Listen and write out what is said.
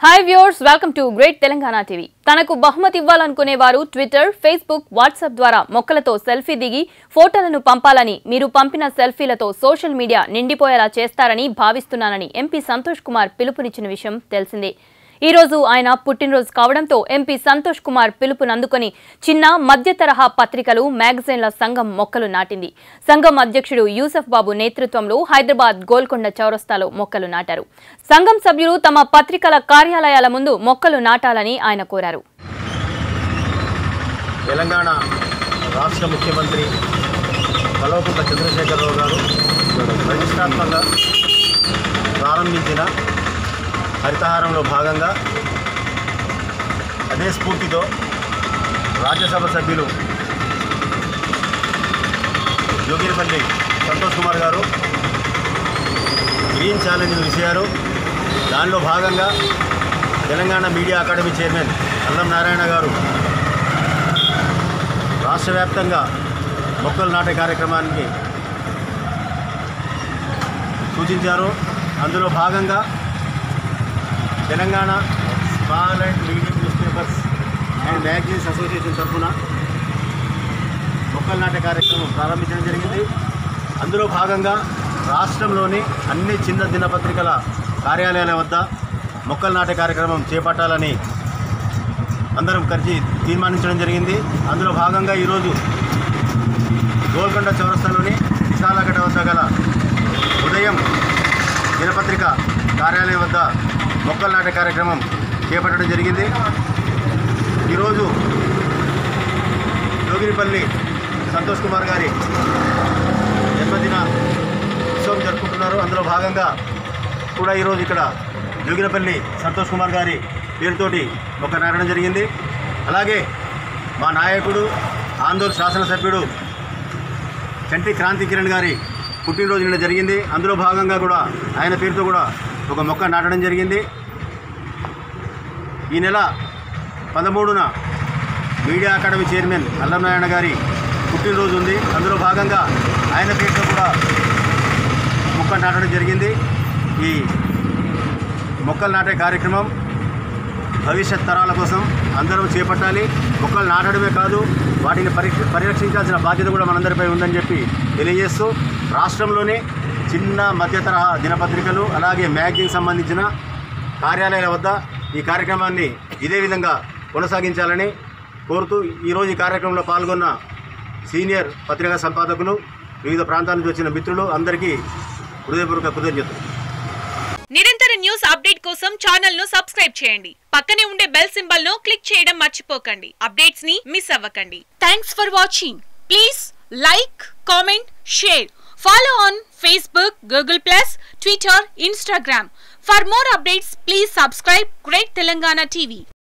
hi viewers welcome to great Telangana TV తనకు బహుమతి ఇవ్వాలనుకునే వారు ట్విట్టర్ ఫేస్బుక్ వాట్సాప్ ద్వారా మొక్కలతో సెల్ఫీ దిగి ఫోటోలను పంపాలని మీరు పంపిన సెల్ఫీలతో సోషల్ మీడియా నిండిపోయేలా చేస్తారని భావిస్తున్నానని ఎంపీ సంతోష్ కుమార్ పిలుపునిచ్చిన విషయం తెలిసిందే ఈ రోజు ఆయన పుట్టినరోజు కావడంతో ఎంపీ సంతోష్ కుమార్ పిలుపునందుకొని చిన్న మధ్య తరహా పత్రికలు మ్యాగజైన్ల సంఘం మొక్కలు నాటింది సంఘం అధ్యక్షుడు యూసఫ్ బాబు నేతృత్వంలో హైదరాబాద్ గోల్కొండ చౌరస్తాలో మొక్కలు నాటారు సంఘం సభ్యులు తమ పత్రికల కార్యాలయాల ముందు మొక్కలు నాటాలని ఆయన కోరారు తెలంగాణ రాష్ట్ర ముఖ్యమంత్రి కల్వకుంట్ల చంద్రశేఖరరావు గారు ప్రతిష్టాత్మకంగా ప్రారంభించిన హరితహారంలో భాగంగా అదే స్ఫూర్తితో రాజ్యసభ సభ్యులు జోగిరిపల్లి సంతోష్ కుమార్ గారు గ్రీన్ ఛాలెంజ్ విషయాలు దానిలో భాగంగా తెలంగాణ మీడియా అకాడమీ చైర్మన్ అల్లం నారాయణ గారు రాష్ట్ర వ్యాప్తంగా మొక్కలు నాటే కార్యక్రమానికి సూచించారు అందులో భాగంగా Telangana small and medium newspapers and magazines association తరఫున మొక్కలు నాటే కార్యక్రమం ప్రారంభించడం జరిగింది అందులో భాగంగా రాష్ట్రంలోని అన్ని చిన్న దినపత్రికల కార్యాలయాల వద్ద మొక్కలు నాటే కార్యక్రమం చేపట్టాలని అందరం కలిసి తీర్మానించడం జరిగింది అందులో భాగంగా ఈరోజు గోల్కొండ చౌరస్తాలోని విశాలగడ్డ వద్ద గల ఉదయం దినపత్రిక కార్యాలయం వద్ద మొక్కలు నాటే కార్యక్రమం చేపట్టడం జరిగింది ఈరోజు జోగిరిపల్లి సంతోష్ కుమార్ గారి జన్మదిన ఉత్సవం జరుపుకుంటున్నారు అందులో భాగంగా కూడా ఈరోజు ఇక్కడ జోగిరపల్లి సంతోష్ కుమార్ గారి పేరుతోటి ఒక నాటడం జరిగింది అలాగే మా నాయకుడు ఆందోళన శాసనసభ్యుడు చంటి క్రాంతి కిరణ్ గారి పుట్టినరోజు నిన్న జరిగింది అందులో భాగంగా కూడా ఆయన పేరుతో కూడా ఒక మొక్క నాటడం జరిగింది ఈ నెల పదమూడున మీడియా అకాడమీ చైర్మన్ అల్లం నారాయణ గారి పుట్టినరోజు ఉంది అందులో భాగంగా ఆయన పేరుతో కూడా మొక్క నాటడం జరిగింది ఈ మొక్కలు నాటే కార్యక్రమం భవిష్యత్ తరాల కోసం అందరం చేపట్టాలి మొక్కలు నాటడమే కాదు వాటిని పరీక్ష పరిరక్షించాల్సిన బాధ్యత కూడా మనందరిపై ఉందని చెప్పి తెలియజేస్తూ రాష్ట్రంలోని చిన్న మధ్య తరహా దినపత్రికలు అలాగే మ్యాగజైన్ సంబంధించిన కార్యాలయాల వద్ద ఈ కార్యక్రమాన్ని ఇదే విధంగా కొనసాగించాలని కోరుతూ ఈరోజు ఈ కార్యక్రమంలో పాల్గొన్న సీనియర్ పత్రికా సంపాదకులు వివిధ ప్రాంతాల నుంచి వచ్చిన మిత్రులు అందరికీ హృదయపూర్వక కృతజ్ఞతలు నిరంతర న్యూస్ అప్డేట్ కోసం ఛానల్ ను సబ్స్క్రైబ్ చేయండి పక్కనే ఉండే బెల్ సింబల్ ను క్లిక్ చేయడం మర్చిపోకండి అప్డేట్స్ ని మిస్ అవ్వకండి thanks for watching please like comment share follow on Facebook Google plus Twitter Instagram for more updates please subscribe great Telangana TV